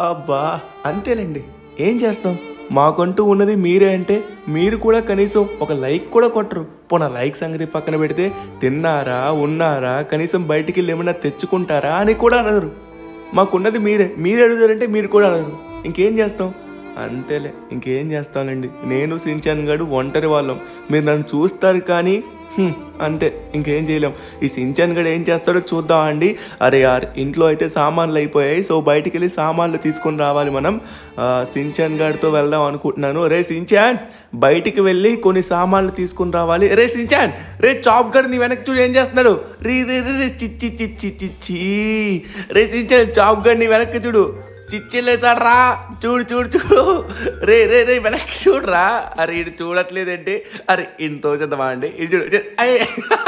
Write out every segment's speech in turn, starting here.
అబ్బా అంతేలేండి ఏం చేస్తాం మాకంటూ ఉన్నది మీరే అంటే మీరు కూడా కనీసం ఒక లైక్ కూడా కొట్టరు పోనా లైక్ సంగతి పక్కన పెడితే తిన్నారా ఉన్నారా కనీసం బయటికి వెళ్ళి ఏమైనా తెచ్చుకుంటారా అని కూడా అడగరు మాకున్నది మీరే మీరు అడుగుతారంటే మీరు కూడా అడగరు ఇంకేం చేస్తాం అంతేలే ఇంకేం చేస్తానండి నేను సించాన్ గడు ఒంటరి వాళ్ళం మీరు నన్ను చూస్తారు కానీ హ్మ్, అంతే ఇంకేం చేయలేం ఈ సించాన్ గడు ఏం చేస్తాడో చూద్దాం అండి అరే యార్ ఇంట్లో అయితే సామాన్లు అయిపోయాయి సో బయటికి వెళ్ళి సామాన్లు తీసుకొని రావాలి మనం ఆ, సించాన్ గడితో వెళ్దాం అనుకుంటున్నాను రే సించాన్ బయటికి వెళ్ళి కొన్ని సామాన్లు తీసుకొని రావాలి రే సించాన్ రే చాప్ గడ్ నీ వెనక్కి చూడు ఏం చేస్తున్నాడు రీ రే రే రే చిచ్చి చిచ్చి చిచ్చి రే సించాన్ చాప్ గడ్ నీ వెనక్కి చూడు చిచ్చిలేసాడు రా చూడు చూడు చూడు రే రే రే వెనక్కి చూడరా అరే ఇటు చూడట్లేదేంటి అరే ఇంత తోచేద్దామా అండి ఇటు చూడు ఇటు- అయ్యే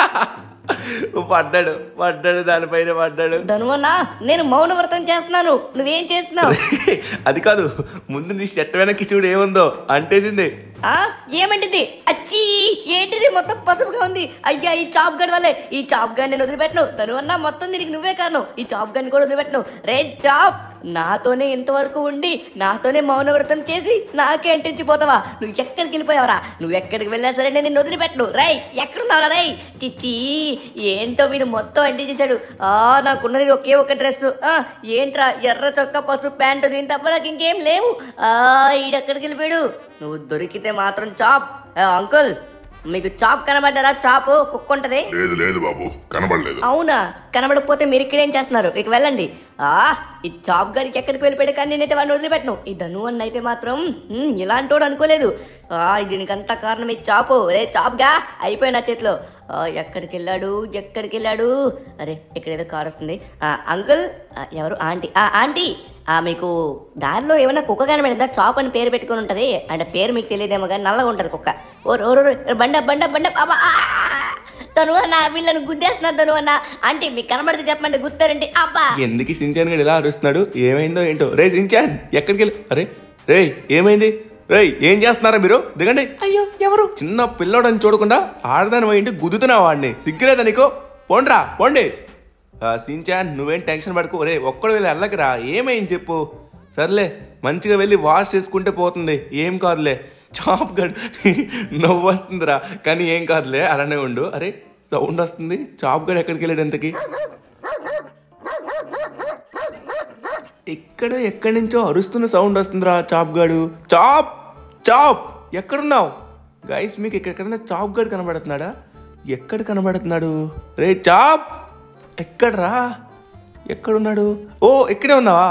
పడ్డాడు పడ్డాడు దానిపైన పడ్డాడు ధనువన్నా నేను మౌన వ్రతం చేస్తున్నాను నువ్వేం చేస్తున్నావు అది కాదు ముందు నీ షర్ట్ వెనక్కి చూడు ఏముందో అంటేసింది ఆ ఏమంటిది అచ్చి ఏంటిది మొత్తం పసుపుగా ఉంది అయ్యా ఈ చాప్ గడ్ వల్లే ఈ చాప్ గడ్ నేను వదిలిపెట్టను ధనువన్నా మొత్తం దీనికి నువ్వే కారణం ఈ చాప్ గడ్ కూడా వదిలిపెట్టను రే చాప్ నాతోనే ఇంతవరకు ఉండి నాతోనే మౌన వ్రతం చేసి నాకే అంటించిపోతావా నువ్వు ఎక్కడికి వెళ్ళిపోయావరా నువ్వు ఎక్కడికి వెళ్ళినా సరే నేను నిన్ను వదిలిపెట్టను రై ఎక్కడున్నావురా రై చిచ్చి ఏంటో వీడు మొత్తం అంటించేశాడు ఆ నాకున్నది ఒకే ఒక డ్రెస్ ఆ ఏంట్రా ఎర్ర చొక్కా పసుపు ప్యాంటు దీని తప్ప నాకు ఇంకేం లేవు ఆ ఈడెక్కడికి వెళ్ళిపోయాడు నువ్వు దొరికితే మాత్రం చాప్ ఏ, అంకుల్ మీకు చాప్ కనబడ్డారా చాపు కుక్క ఉంటది లేదు లేదు బాబు కనబడలేదు అవునా కనబడకపోతే మీరు ఇక్కడ ఏం చేస్తున్నారు ఇక వెళ్ళండి ఆ ఈ చాప్ గడికి ఎక్కడికి వెళ్ళిపోయాడు కానీ నేనైతే వాడిని వదిలిపెట్టను ఈ ధను అన్న అయితే మాత్రం హ్మ్, ఇలాంటి వాడు అనుకోలేదు ఆ దీనికంతా కారణం ఈ చాపు రే చాప్గా అయిపోయి నా చేతిలో ఆ, ఎక్కడికి వెళ్ళాడు ఎక్కడికి వెళ్ళాడు అరే ఇక్కడ ఏదో కార్ వస్తుంది ఆ, అంకుల్ ఆ, ఎవరు ఆంటీ ఆ ఆంటీ ఆ మీకు దారిలో ఏమైనా కుక్క కనబడిందా చాప్ అని పేరు పెట్టుకొని ఉంటది అంటే పేరు మీకు తెలియదేమో కానీ నల్లగా ఉంటది కుక్క ఓ రో రో, రో, బండ బండ బండ అబ్బా, ఆ! తను అన్న వీళ్ళని గుద్దేస్తున్నారు తను అన్న అంటే మీకు కనబడితే చెప్పండి గుర్తారంటే అబ్బా ఎందుకు ఈ సించాన్ గడు ఇలా అరుస్తున్నాడు ఏమైందో ఏంటో రే సించాన్ ఎక్కడికి వెళ్ళి అరే రే ఏమైంది రేయ్ ఏం చేస్తున్నారా మీరు దిగండి అయ్యో ఎవరు చిన్న పిల్లోడని చూడకుండా ఆడదాని పోయింటి గుద్దుతున్నా వాడిని సిగ్గులేదా నీకు పోండ్రా పోండి ఆ, సించాన్ నువ్వేం టెన్షన్ పడుకో రే ఒక్కడు వెళ్ళి వెళ్ళకరా ఏమైంది చెప్పు సర్లే మంచిగా వెళ్ళి వాష్ చేసుకుంటే పోతుంది ఏం కాదులే చాప్ గడ్ నవ్వు వస్తుందిరా కానీ ఏం కాదులే అలానే ఉండు అరే సౌండ్ వస్తుంది చాప్ గడ్ ఎక్కడికి వెళ్ళాడు ఎంతకి ఇక్కడ ఎక్కడి నుంచో అరుస్తున్న సౌండ్ వస్తుందిరా చాప్ గాడు చాప్ చాప్ ఎక్కడున్నావు గైస్ మీకు ఎక్కడైనా చాప్ గాడు కనబడుతున్నాడా ఎక్కడ కనబడుతున్నాడు రే చాప్ ఎక్కడరా ఎక్కడున్నాడు ఓ ఇక్కడే ఉన్నావా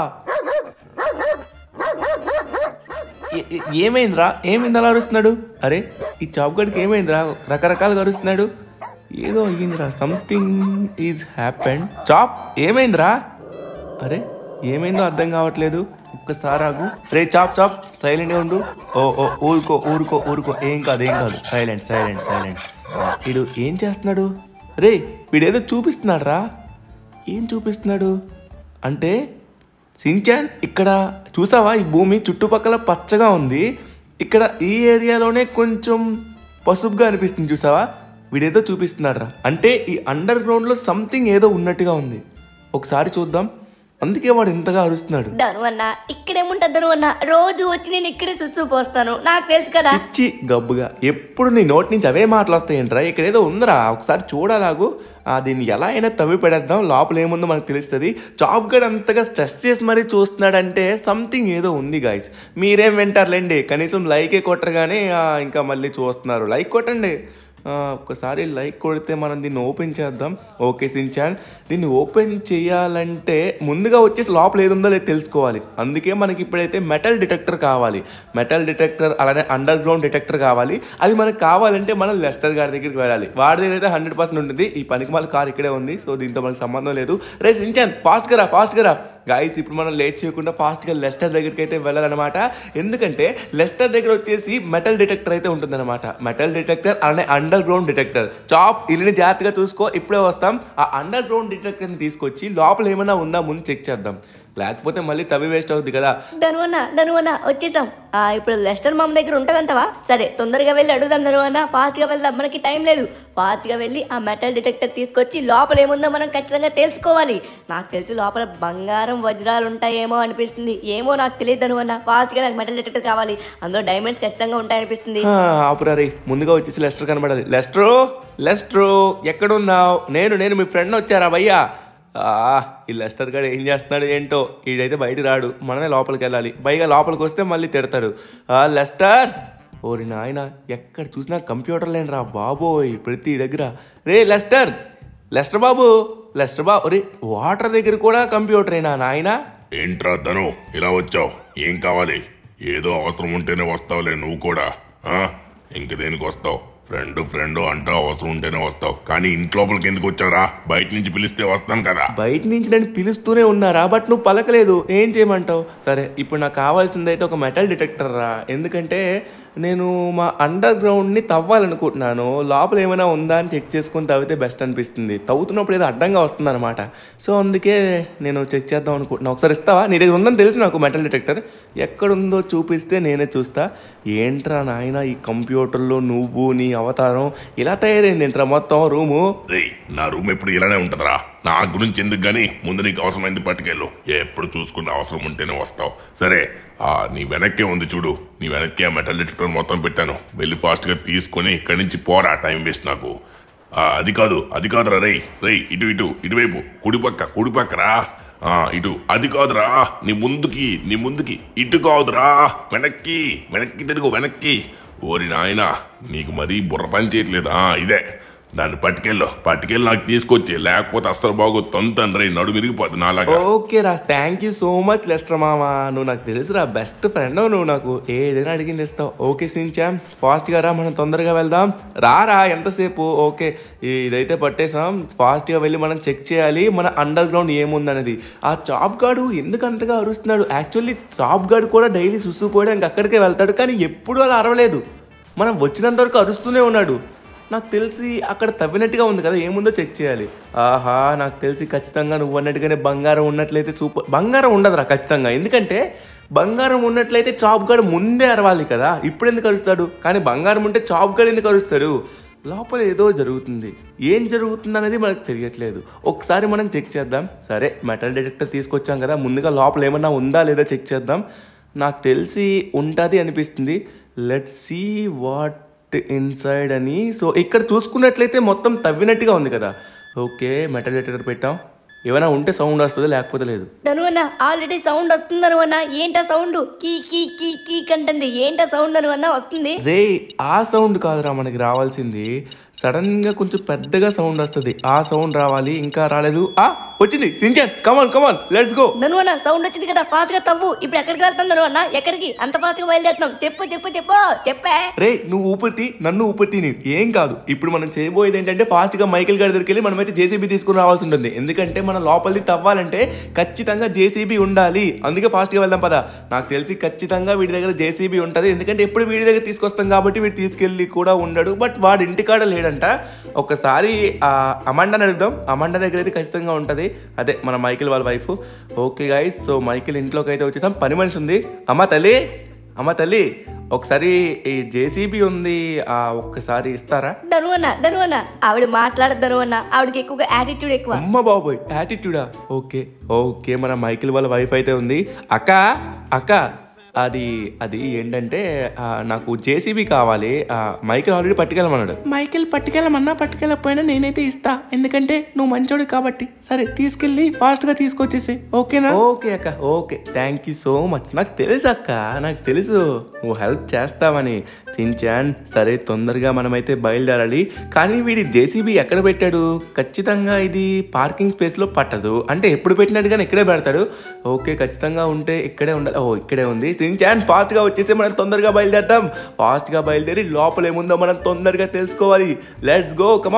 ఏ- ఏ- ఏమైందిరా ఏమైంది అలా అరుస్తున్నాడు అరే ఈ చాప్ గడికి ఏమైందిరా రకరకాలుగా అరుస్తున్నాడు ఏదో అయ్యిందిరా సంథింగ్ ఈజ్ హ్యాపెండ్ చాప్ ఏమైందిరా అరే ఏమైందో అర్థం కావట్లేదు ఒక్కసారి ఆగు రే చాప్ చాప్ సైలెంట్గా ఉండు ఓ ఓ ఊరుకో ఊరుకో ఊరుకో ఏం కాదు ఏం కాదు సైలెంట్ సైలెంట్ సైలెంట్ వీడు ఏం చేస్తున్నాడు రే వీడేదో చూపిస్తున్నాడు రా ఏం చూపిస్తున్నాడు అంటే సించాన్ ఇక్కడ చూసావా ఈ భూమి చుట్టుపక్కల పచ్చగా ఉంది ఇక్కడ ఈ ఏరియాలోనే కొంచెం పసుపుగా అనిపిస్తుంది చూసావా వీడేదో చూపిస్తున్నాడు రా అంటే ఈ అండర్ గ్రౌండ్లో సంథింగ్ ఏదో ఉన్నట్టుగా ఉంది ఒకసారి చూద్దాం అందుకే వాడు ఇంతగా అరుస్తున్నాడు ధను అన్న ఇక్కడేముంటుంది ధను అన్న రోజు వచ్చి నేను ఇక్కడే సుస్తూ పోస్తాను నాకు తెలుసు కదా చిచ్చి గబ్బుగా ఎప్పుడు నీ నోటి నుంచి అవే మాటలు వస్తాయంట్రా ఇక్కడ ఏదో ఉందిరా ఒకసారి చూడలాగు ఆ, దీన్ని ఎలా అయినా తవ్వి పెడేద్దాం లోపల ఏముందో మనకు తెలుస్తుంది చాప్ గడ్ అంతగా స్ట్రెస్ చేసి మరీ చూస్తున్నాడంటే సంథింగ్ ఏదో ఉంది గాయస్ మీరేం వింటారులేండి కనీసం లైకే కొట్టరుగానే ఆ, ఇంకా మళ్ళీ చూస్తున్నారు లైక్ కొట్టండి ఆ, ఒక్కసారి లైక్ కొడితే మనం దీన్ని ఓపెన్ చేద్దాం ఓకే సించాన్ దీన్ని ఓపెన్ చేయాలంటే ముందుగా వచ్చేసి లోపల ఏది ఉందో లేదు తెలుసుకోవాలి అందుకే మనకి ఇప్పుడైతే మెటల్ డిటెక్టర్ కావాలి మెటల్ డిటెక్టర్ అలానే అండర్ గ్రౌండ్ డిటెక్టర్ కావాలి అది మనకు కావాలంటే మనం లెస్టర్ గారి దగ్గరికి వెళ్ళాలి వాడి దగ్గర అయితే హండ్రెడ్ పర్సెంట్ ఉంటుంది ఈ పనికి మళ్ళీ కార్ ఇక్కడే ఉంది సో దీంతో మనకు సంబంధం లేదు రే సించాన్ ఫాస్ట్గా రా ఫాస్ట్గా రా గాయస్ ఇప్పుడు మనం లేట్ చేయకుండా ఫాస్ట్గా లెస్టర్ దగ్గరికి అయితే వెళ్ళాలన్నమాట ఎందుకంటే లెస్టర్ దగ్గర వచ్చేసి మెటల్ డిటెక్టర్ అయితే ఉంటుందన్నమాట మెటల్ డిటెక్టర్ అలానే అండర్ గ్రౌండ్ డిటెక్టర్ చాప్ ఇల్లుని జాగ్రత్తగా చూసుకో ఇప్పుడే వస్తాం ఆ అండర్ గ్రౌండ్ డిటెక్టర్ని తీసుకొచ్చి లోపల ఏమైనా ఉందా ముందు చెక్ చేద్దాం లేకపోతే మళ్ళీ తవి వేస్ట్ అవుద్ది కదా ధనువన్న ధనువన్న వచ్చేసాం ఆ, ఇప్పుడు లెస్టర్ మామ దగ్గర ఉంటుందంటవా సరే తొందరగా వెళ్ళి అడుగుదాం ధనువన్న ఫాస్ట్గా వెళ్దాం మనకి టైం లేదు ఫాస్ట్గా వెళ్ళి ఆ మెటల్ డిటెక్టర్ తీసుకొచ్చి లోపల ఏముందో మనం ఖచ్చితంగా తెలుసుకోవాలి నాకు తెలిసి లోపల బంగారం వజ్రాలు ఉంటాయేమో అనిపిస్తుంది ఏమో నాకు తెలియదు ధనువన్న ఫాస్ట్గా నాకు మెటల్ డిటెక్టర్ కావాలి అందులో డైమండ్స్ ఖచ్చితంగా ఉంటాయనిపిస్తుంది ఆ, ఆపురా రే ముందుగా వచ్చేసి లెస్టర్ కనబడాలి లెస్ట్రో లెస్ట్రో ఎక్కడున్నావు నేను నేను మీ ఫ్రెండ్ వచ్చారా భయ్యా ఆ, ఈ లెస్టర్ గారు ఏం చేస్తున్నాడు ఏంటో ఈడైతే బయట రాడు మనమే లోపలికి వెళ్ళాలి పైగా లోపలికి వస్తే మళ్ళీ తిడతాడు ఆ, లెస్టర్ ఓరి నాయన ఎక్కడ చూసినా కంప్యూటర్ లేనిరా బాబోయ్ ప్రతి దగ్గర రే లెస్టర్ లెస్టర్ బాబు లెస్టర్ బాబు రే వాటర్ దగ్గర కూడా కంప్యూటరేనా నాయనా ఏంట్రా ధను ఇలా వచ్చావు ఏం కావాలి ఏదో అవసరం ఉంటేనే వస్తావులే నువ్వు కూడా ఆ? ఇంక దేనికి వస్తావు ఫ్రెండ్ ఫ్రెండ్ అంటావు అవసరం ఉంటేనే వస్తావు కానీ ఇంట్లోపలికి ఎందుకు వచ్చావురా బయట నుంచి పిలిస్తే వస్తాను కదా బయట నుంచి నన్ను పిలుస్తూనే ఉన్నారా బట్ నువ్వు పలకలేదు ఏం చేయమంటావు సరే ఇప్పుడు నాకు కావాల్సింది అయితే ఒక మెటల్ డిటెక్టర్ రా ఎందుకంటే నేను మా అండర్ గ్రౌండ్ని తవ్వాలనుకుంటున్నాను లోపల ఏమైనా ఉందా అని చెక్ చేసుకొని తవ్వితే బెస్ట్ అనిపిస్తుంది తవ్వుతున్నప్పుడు ఏదో అడ్డంగా వస్తుంది అనమాట సో అందుకే నేను చెక్ చేద్దాం అనుకుంటున్నాను ఒకసారి ఇస్తావా నీ దగ్గర ఉందని తెలుసు నాకు మెటల్ డిటెక్టర్ ఎక్కడుందో చూపిస్తే నేనే చూస్తా ఏంట్రా నాయన ఈ కంప్యూటర్లో నువ్వు నీ అవతారం ఇలా తయారైంది ఏంట్రా మొత్తం రూము రేయ్ నా రూమ్ ఎప్పుడు ఇలానే ఉంటదిరా నా గురించి ఎందుకు గానీ ముందు నీకు అవసరమైంది పట్టుకెళ్ళు ఎప్పుడు చూసుకుంటే అవసరం ఉంటేనే వస్తావు సరే ఆ నీ వెనక్కే ఉంది చూడు నీ వెనక్కే ఆ మెటల్ డిటెక్టర్ మొత్తం పెట్టాను వెళ్ళి ఫాస్ట్ గా తీసుకొని ఇక్కడి నుంచి పోరా టైం వేస్ట్ నాకు ఆ, అది కాదు అది కాదురా రేయ్ రేయ్ ఇటు ఇటు ఇటువైపు కుడి పక్క కుడి పక్కరా ఆ, ఇటు అది కాదురా నీ ముందుకి నీ ముందుకి ఇటు కాదురా వెనక్కి వెనక్కి తిరుగు వెనక్కి ఓరి నాయనా నీకు మరీ బుర్ర పని చేయట్లేదు ఆ, ఇదే దాన్ని పట్టుకెళ్ళు పట్టుకెళ్ళి నాకు తీసుకొచ్చి లేకపోతే అస్సలు బాగో తొంతను రే నడు విరిగిపోద్ది నాలాగా ఓకే రా thank you so much Lester మామ నువ్వు నాకు తెలుసురా బెస్ట్ ఫ్రెండ్ నువ్వు నాకు ఏదైనా అడిగింది ఇస్తావు ఓకే సించాం ఫాస్ట్గా రా మనం తొందరగా వెళ్దాం రారా ఎంతసేపు ఓకే ఈ- ఇదైతే పట్టేసాం ఫాస్ట్గా వెళ్ళి మనం చెక్ చేయాలి మన అండర్ గ్రౌండ్ ఏముందనేది ఆ చాప్ గాడు ఎందుకు అంతగా అరుస్తున్నాడు యాక్చువల్లీ చాప్ గాడు కూడా డైలీ సుసుకుపోయడానికి అక్కడికే వెళ్తాడు కానీ ఎప్పుడూ అలా అరవలేదు మనం వచ్చినంత వరకు అరుస్తూనే ఉన్నాడు నాకు తెలిసి అక్కడ తవ్వినట్టుగా ఉంది కదా ఏముందో చెక్ చేయాలి ఆహా నాకు తెలిసి ఖచ్చితంగా నువ్వు అన్నట్టుగానే బంగారం ఉన్నట్లయితే సూపర్ బంగారం ఉండదురా ఖచ్చితంగా ఎందుకంటే బంగారం ఉన్నట్లయితే చాప్ గడు ముందే అరవాలి కదా ఇప్పుడు ఎందుకు అరుస్తాడు కానీ బంగారం ఉంటే చాప్ గడు ఎందుకు అరుస్తాడు లోపల ఏదో జరుగుతుంది ఏం జరుగుతుంది అనేది మనకు తెలియట్లేదు ఒకసారి మనం చెక్ చేద్దాం సరే మెటల్ డిటెక్టర్ తీసుకొచ్చాం కదా ముందుగా లోపల ఏమన్నా ఉందా లేదా చెక్ చేద్దాం నాకు తెలిసి ఉంటుంది అనిపిస్తుంది లెట్ సీ వాట్ ఇన్సైడ్ అని సో ఇక్కడ చూసుకున్నట్లయితే మొత్తం తవ్వినట్టుగా ఉంది కదా ఓకే మెటల్ డిటెక్టర్ పెట్టాం ఏమైనా ఉంటే సౌండ్ వస్తుంది లేకపోతే లేదు ధనువన్న ఆల్రెడీ సౌండ్ వస్తుంది ధనువన్న ఏంటా సౌండ్ కీ కీ కీ కీ కంటుంది ఏంటా సౌండ్ ధనువన్న వస్తుంది రే ఆ సౌండ్ కాదురా మనకి రావాల్సింది సడన్ గా కొంచెం పెద్దగా సౌండ్ వస్తుంది ఆ సౌండ్ రావాలి ఇంకా రాలేదు ఆ వచ్చింది Shinchan come on come on let's go ధనువన్న సౌండ్ వచ్చింది కదా ఫాస్ట్ గా తవ్వు ఇప్పుడు ఎక్కడికి వెళ్తాం ధనువన్న ఎక్కడికి అంత ఫాస్ట్ గా బయలుదేరుతున్నాం చెప్పు చెప్పు చెప్పు చెప్పే రే నువ్వు ఊపిరి నన్ను ఊపిరి నీ ఏం కాదు ఇప్పుడు మనం చేయబోయేది ఏంటంటే ఫాస్ట్ గా మైకిల్ గారి దగ్గరికి వెళ్ళి మనమైతే జేసీబీ తీసుకుని రావాల్సి ఉంటుంది ఎందుకంటే మన లోపలిది తవ్వాలంటే ఖచ్చితంగా జేసీబీ ఉండాలి అందుకే ఫాస్ట్ గా వెళ్దాం పదా నాకు తెలిసి ఖచ్చితంగా వీడి దగ్గర జేసీబీ ఉంటుంది ఎందుకంటే ఎప్పుడు వీడి దగ్గర తీసుకొస్తాం కాబట్టి వీడు తీసుకెళ్ళి కూడా ఉండడు బట్ వాడు ఇంటికాడ లేడంట ఒకసారి ఆ అమండని అడుగుదాం అమండ దగ్గర అయితే ఖచ్చితంగా ఉంటుంది అదే మన మైకిల్ వాళ్ళ wife okay guys so Michael ఇంట్లోకి అయితే వచ్చేసాం పని మనిషి ఉంది అమ్మ తల్లి అమ్మ తల్లి ఒకసారి ఈ జేసీబీ ఉంది ఆ ఒక్కసారి ఇస్తారా ధనువన్న ధనువన్న ఆవిడ మాట్లాడదు ధనువన్న ఆవిడకి ఎక్కువగా యాటిట్యూడ్ ఎక్కువ అమ్మ బాబోయ్ యాటిట్యూడా ఓకే ఓకే మన మైకిల్ వాళ్ళ వైఫ్ అయితే ఉంది అక్క అక్క అది అది ఏంటంటే ఆ, నాకు జేసీబీ కావాలి ఆ, మైకిల్ ఆల్రెడీ పట్టుకెళ్ళమన్నాడు మైకిల్ పట్టుకెళ్ళమన్నా పట్టుకెళ్ళకపోయినా నేనైతే ఇస్తా ఎందుకంటే నువ్వు మంచోడు కాబట్టి సరే తీసుకెళ్ళి ఫాస్ట్ గా తీసుకొచ్చేసి ఓకేనా ఓకే అక్క okay thank you so much నాకు తెలుసు అక్క నాకు తెలుసు నువ్వు హెల్ప్ చేస్తావని సించాన్ సరే తొందరగా మనమైతే బయలుదేరాలి కానీ వీడి జేసీబీ ఎక్కడ పెట్టాడు ఖచ్చితంగా ఇది పార్కింగ్ స్పేస్లో పట్టదు అంటే ఎప్పుడు పెట్టినట్టుగానే ఇక్కడే పెడతాడు ఓకే ఖచ్చితంగా ఉంటే ఇక్కడే ఉండాలి ఓ ఇక్కడే ఉంది సించాన్ ఫాస్ట్గా వచ్చేసి మనం తొందరగా బయలుదేరతాం ఫాస్ట్గా బయలుదేరి లోపల ఏముందో మనం తొందరగా తెలుసుకోవాలి లెట్స్ గో కమాన్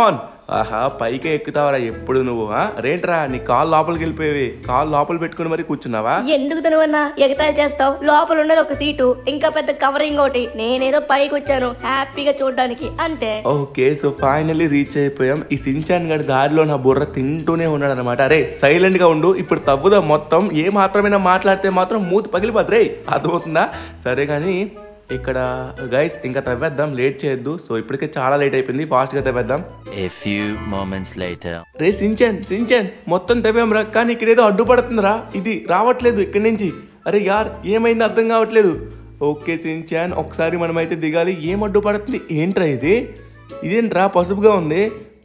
ఆహా పైకే ఎక్కుతావరా ఎప్పుడు నువ్వు ఆ? రేంట్రా నీ కాలు లోపలికి వెళ్ళిపోయేవి కాలు లోపల పెట్టుకుని మరి కూర్చున్నావా ఎందుకు తనువన్నా ఎగతాళి చేస్తావు లోపల ఉన్నది ఒక సీటు ఇంకా పెద్ద కవరింగ్ ఒకటి నేనేదో పైకి వచ్చాను హ్యాపీగా చూడడానికి అంతే ఓకే సో ఫైనల్లీ రీచ్ అయిపోయాం ఈ సించాన్ గడి దారిలో నా బుర్ర తింటూనే ఉన్నాడు అనమాట అరే సైలెంట్ గా ఉండు ఇప్పుడు తవ్వుదా మొత్తం ఏ మాత్రమైనా మాట్లాడితే మాత్రం మూతి పగిలిపోద్ది రే అర్థమవుతుందా సరే కానీ ఇక్కడ గైస్ ఇంకా తవ్వేద్దాం లేట్ చేయొద్దు సో ఇప్పటికే చాలా లేట్ అయిపోయింది ఫాస్ట్ గా తవ్వేద్దాం A few moments later. రే సించాన్ సించాన్ మొత్తం తవ్వాం రా కానీ ఇక్కడ ఏదో అడ్డుపడుతుందిరా ఇది రావట్లేదు ఇక్కడి నుంచి అరే యార్ ఏమైంది అర్థం కావట్లేదు ఓకే సించాన్ ఒకసారి మనమైతే దిగాలి ఏం అడ్డుపడుతుంది ఏంట్రా ఇది ఇదేంట్రా పసుపుగా ఉంది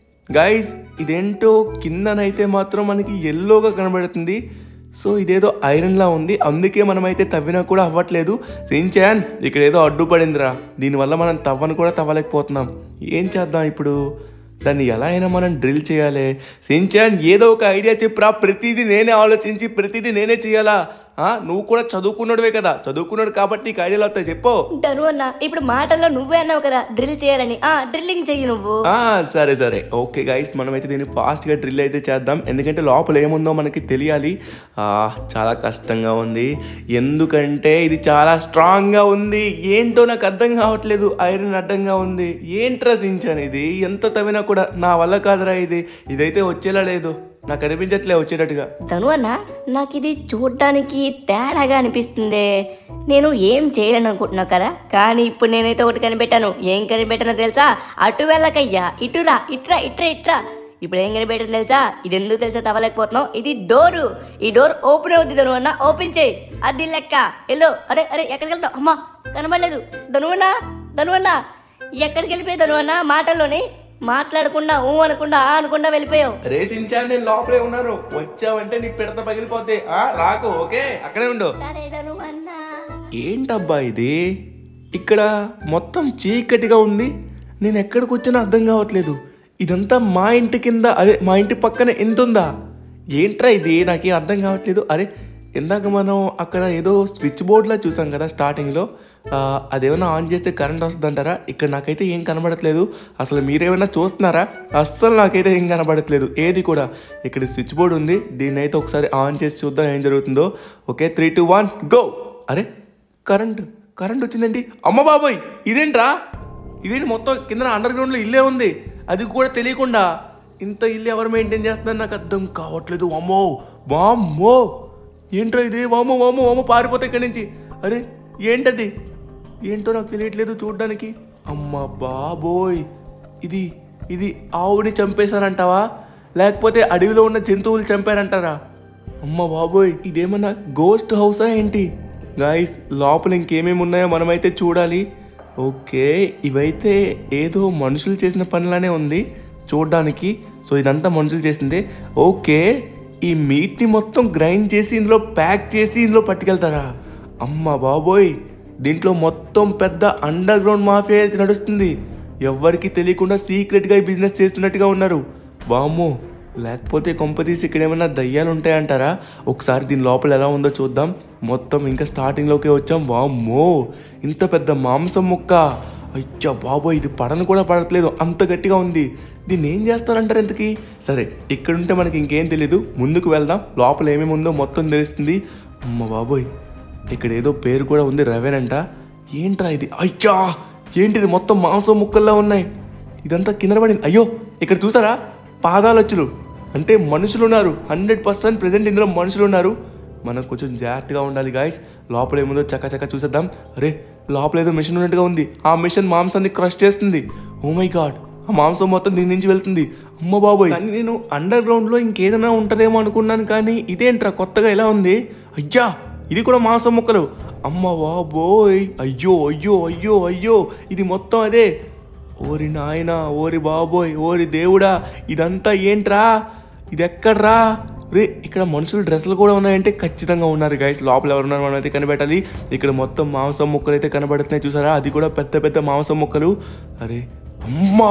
గైస్ ఇదేంటో కిందనైతే మాత్రం మనకి ఎల్లోగా కనబడుతుంది సో ఇదేదో ఐరన్ లా ఉంది అందుకే మనమైతే తవ్వినా కూడా అవ్వట్లేదు సించాన్ ఇక్కడ ఏదో అడ్డుపడిందిరా దీనివల్ల మనం తవ్వను కూడా తవ్వలేకపోతున్నాం ఏం చేద్దాం ఇప్పుడు దాన్ని ఎలా అయినా మనం డ్రిల్ చేయాలి సించాన్ ఏదో ఒక ఐడియా చెప్పురా ప్రతిదీ నేనే ఆలోచించి ప్రతిదీ నేనే చేయాలా ఆ, నువ్వు కూడా చదువుకున్నాడువే కదా చదువుకున్నాడు కాబట్టి నీకు ఐడియాలు వస్తాయి చెప్పు ధను అన్న ఇప్పుడు మాటల్లో నువ్వే అన్నావు కదా డ్రిల్ చేయాలని ఆ డ్రిల్లింగ్ చెయ్యి నువ్వు ఆ, సరే సరే ఓకే గైస్ మనమైతే దీన్ని ఫాస్ట్గా డ్రిల్ అయితే చేద్దాం ఎందుకంటే లోపల ఏముందో మనకి తెలియాలి ఆ, చాలా కష్టంగా ఉంది ఎందుకంటే ఇది చాలా స్ట్రాంగ్గా ఉంది ఏంటో నాకు అర్థం కావట్లేదు ఐరన్ అడ్డంగా ఉంది ఏంట్రా సించాన్ ఇది ఎంత తవ్వినా కూడా నా వల్ల కాదురా ఇది ఇదైతే వచ్చేలా లేదు నాకు అనిపించట్లే వచ్చేటట్టుగా ధను అన్న నాకు ఇది చూడడానికి తేడాగా అనిపిస్తుంది నేను ఏం చేయలేను అనుకుంటున్నా కదా కానీ ఇప్పుడు నేనైతే ఒకటి కనిపెట్టాను ఏం కనిపెట్టానో తెలుసా అటు వెళ్ళకయ్యా ఇటురా ఇట్రా ఇట్రా ఇట్రా ఇప్పుడు ఏం కనిపెట్టాను తెలుసా ఇది ఎందుకు తెలుసా తవ్వలేకపోతున్నావు ఇది డోరు ఈ డోర్ ఓపెన్ అవుతుంది ధను అన్న ఓపెన్ చేయి అది లెక్క ఎల్లో అరే అరే ఎక్కడికి వెళ్తావు అమ్మా కనబడలేదు ధను అన్న ధను అన్న ఎక్కడికి వెళ్ళిపోయి ధను అన్న మాటల్లోని మాట్లాడకుండా ఊ అనకుండా ఆ అనకుండా వెళ్ళిపోయావు రే సించాన్ నేను లోపలే ఉన్నాను వచ్చావంటే నీ పిడత పగిలిపోతే ఆ రాకు ఓకే అక్కడే ఉండు సరే ధను అన్నా ఏంటబ్బా ఇది ఇక్కడ మొత్తం చీకటిగా ఉంది నేను ఎక్కడికి వచ్చినా అర్థం కావట్లేదు ఇదంతా మా ఇంటి కింద అదే మా ఇంటి పక్కన ఎంత ఉందా ఏంట్రా ఇది నాకేం అర్థం కావట్లేదు అరే ఇందాక మనం అక్కడ ఏదో స్విచ్ బోర్డ్లా చూసాం కదా స్టార్టింగ్లో ఆ, అదేమైనా ఆన్ చేస్తే కరెంట్ వస్తుందంటారా ఇక్కడ నాకైతే ఏం కనబడట్లేదు అసలు మీరేమైనా చూస్తున్నారా అస్సలు నాకైతే ఏం కనబడట్లేదు ఏది కూడా ఇక్కడ స్విచ్ బోర్డ్ ఉంది దీన్ని అయితే ఒకసారి ఆన్ చేసి చూద్దాం ఏం జరుగుతుందో okay three two one go అరే కరెంట్ కరెంట్ వచ్చిందండి అమ్మ బాబోయ్ ఇదేంట్రా ఇదేంటి మొత్తం కింద అండర్ గ్రౌండ్లో ఇల్లే ఉంది అది కూడా తెలియకుండా ఇంత ఇల్లు ఎవరు మెయింటైన్ చేస్తున్నారు నాకు అర్థం కావట్లేదు అమ్మో వామ్మో ఏంట్రా ఇది వామో వామో వామో పారిపోతే ఇక్కడి నుంచి అరే ఏంటది ఏంటో నాకు తెలియట్లేదు చూడడానికి అమ్మ బాబోయ్ ఇది ఇది ఆవుని చంపేశారంటావా లేకపోతే అడవిలో ఉన్న జంతువులు చంపారంటారా అమ్మ బాబోయ్ ఇదేమన్నా గోస్ట్ హౌసా ఏంటి గాయస్ లోపల ఇంకేమేమి ఉన్నాయో మనమైతే చూడాలి ఓకే ఇవైతే ఏదో మనుషులు చేసిన పనిలానే ఉంది చూడడానికి సో ఇదంతా మనుషులు చేసిందే ఓకే ఈ మీట్ని మొత్తం గ్రైండ్ చేసి ఇందులో ప్యాక్ చేసి ఇందులో పట్టుకెళ్తారా అమ్మ బాబోయ్ దీంట్లో మొత్తం పెద్ద అండర్ గ్రౌండ్ మాఫియా అయితే నడుస్తుంది ఎవ్వరికి తెలియకుండా సీక్రెట్గా ఈ బిజినెస్ చేస్తున్నట్టుగా ఉన్నారు వామ్మో లేకపోతే కొంపతీసి ఇక్కడ ఏమైనా దయ్యాలు ఉంటాయంటారా ఒకసారి దీని లోపల ఎలా ఉందో చూద్దాం మొత్తం ఇంకా స్టార్టింగ్లోకే వచ్చాం వామ్మో ఇంత పెద్ద మాంసం ముక్క అయ్యా బాబోయ్ ఇది పడను కూడా పడట్లేదు అంత గట్టిగా ఉంది దీన్ని ఏం చేస్తారంటారు ఇంతకీ సరే ఇక్కడ ఉంటే మనకి ఇంకేం తెలియదు ముందుకు వెళ్దాం లోపల ఏమేమి ఉందో మొత్తం తెలుస్తుంది అమ్మ బాబోయ్ ఇక్కడ ఏదో పేరు కూడా ఉంది రవేనంట ఏంట్రా ఇది అయ్యా ఏంటిది మొత్తం మాంసం ముక్కల్లా ఉన్నాయి ఇదంతా కింద పడింది అయ్యో ఇక్కడ చూసారా పాదాలచ్చులు అంటే మనుషులు ఉన్నారు హండ్రెడ్ పర్సెంట్ ప్రజెంట్ ఇందులో మనుషులు ఉన్నారు మనం కొంచెం జాగ్రత్తగా ఉండాలి గాయస్ లోపల ఏముందో చక్క చక్క చూసేద్దాం అరే లోపల ఏదో మిషన్ ఉన్నట్టుగా ఉంది ఆ మిషన్ మాంసాన్ని క్రష్ చేస్తుంది ఓ మై గాడ్ ఆ మాంసం మొత్తం దీని నుంచి వెళ్తుంది అమ్మ బాబోయ్ కానీ నేను అండర్ గ్రౌండ్ లో ఇంకేదైనా ఉంటదేమో అనుకున్నాను కానీ ఇదేంట్రా కొత్తగా ఎలా ఉంది అయ్యా ఇది కూడా మాంసం ముక్కలు అమ్మ బాబోయ్ అయ్యో అయ్యో అయ్యో అయ్యో ఇది మొత్తం అదే ఓరి నాయనా ఓరి బాబోయ్ ఓరి దేవుడా ఇదంతా ఏంట్రా ఇది ఎక్కడ్రా రే ఇక్కడ మనుషులు డ్రెస్సులు కూడా ఉన్నాయంటే ఖచ్చితంగా ఉన్నారు గైస్ లోపల ఎవరున్నారు మనం అయితే కనిపెట్టాలి ఇక్కడ మొత్తం మాంసం ముక్కలు అయితే కనబడుతున్నాయి చూసారా అది కూడా పెద్ద పెద్ద మాంసం ముక్కలు అరే అమ్మ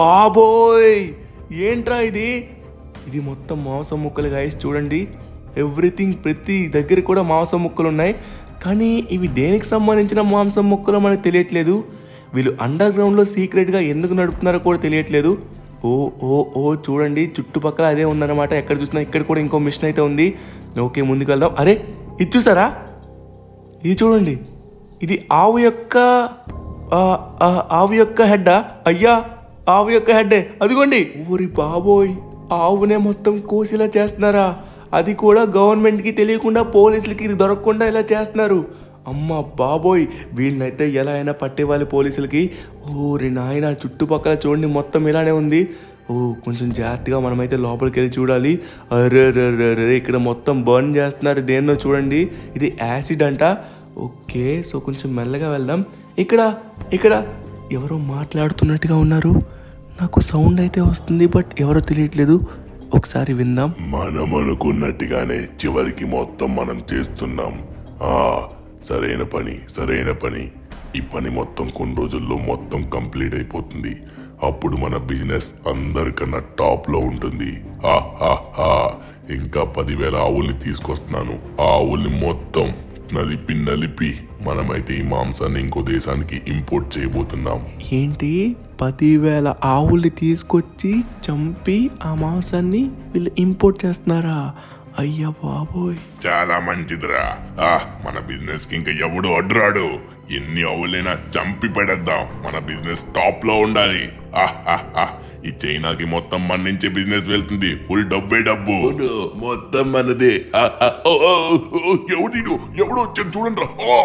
బాబోయ్ ఏంట్రా ఇది ఇది మొత్తం మాంసం ముక్కలు గైస్ చూడండి ఎవ్రీథింగ్ ప్రతి దగ్గర కూడా మాంసం ముక్కలు ఉన్నాయి కానీ ఇవి దేనికి సంబంధించిన మాంసం ముక్కలో మనకు తెలియట్లేదు వీళ్ళు అండర్ గ్రౌండ్లో సీక్రెట్గా ఎందుకు నడుపుతున్నారో కూడా తెలియట్లేదు ఓ ఓ ఓ చూడండి చుట్టుపక్కల అదే ఉందన్నమాట ఎక్కడ చూసినా ఇక్కడ కూడా ఇంకో మిషన్ అయితే ఉంది ఓకే ముందుకు వెళ్దాం అరే ఇది చూసారా ఇది చూడండి ఇది ఆవు యొక్క ఆ, ఆ, ఆవు యొక్క హెడ్డా అయ్యా ఆవు యొక్క హెడ్డే అదిగోండి ఊరి బాబోయ్ ఆవునే మొత్తం కోసిలా చేస్తున్నారా అది కూడా గవర్నమెంట్కి తెలియకుండా పోలీసులకి దొరకకుండా ఇలా చేస్తున్నారు అమ్మ బాబోయ్ వీళ్ళనైతే ఎలా అయినా పట్టేవాలి పోలీసులకి ఓరి నాయన చుట్టుపక్కల చూడండి మొత్తం ఇలానే ఉంది ఓ కొంచెం జాగ్రత్తగా మనమైతే లోపలికి వెళ్ళి చూడాలి అరే రే రే రే ఇక్కడ మొత్తం బర్న్ చేస్తున్నారు దేన్నో చూడండి ఇది యాసిడ్ అంట ఓకే సో కొంచెం మెల్లగా వెళ్దాం ఇక్కడ ఇక్కడ ఎవరో మాట్లాడుతున్నట్టుగా ఉన్నారు నాకు సౌండ్ అయితే వస్తుంది బట్ ఎవరో తెలియట్లేదు ఒకసారి విందాం మనం అనుకున్నట్టుగానే చివరికి మొత్తం మనం చేస్తున్నాం ఆ సరైన పని సరైన పని ఈ పని మొత్తం కొన్ని రోజుల్లో మొత్తం కంప్లీట్ అయిపోతుంది అప్పుడు మన బిజినెస్ అందరికన్నా టాప్ లో ఉంటుంది హా, హా, హా. ఇంకా పదివేల ఆవుల్ని తీసుకొస్తున్నాను ఆ ఆవుల్ని మొత్తం నలిపి నలిపి మనమైతే ఈ మాంసాన్ని ఇంకో దేశానికి ఇంపోర్ట్ చేయబోతున్నాం ఏంటి పదివేల ఆవుల్ని తీసుకొచ్చి చంపి ఆ మాంసాన్ని వీళ్ళు ఇంపోర్ట్ చేస్తున్నారా అయ్యా బాబోయ్ చాలా మంచిదిరా ఆ మన బిజినెస్ కి ఇంకా ఎవడు అడ్డురాడు ఎన్ని ఆవులైనా చంపి పడేద్దాం మన బిజినెస్ టాప్ లో ఉండాలి ఆ, ఆ, ఆ. ఈ చైనాకి మొత్తం మన నుంచే బిజినెస్ వెళ్తుంది ఫుల్ డబ్బే డబ్బు మొత్తం మనదే ఆ, ఆ, ఓ, ఓ, ఓ, ఎవడు ఎవడు వచ్చాడు చూడండి రా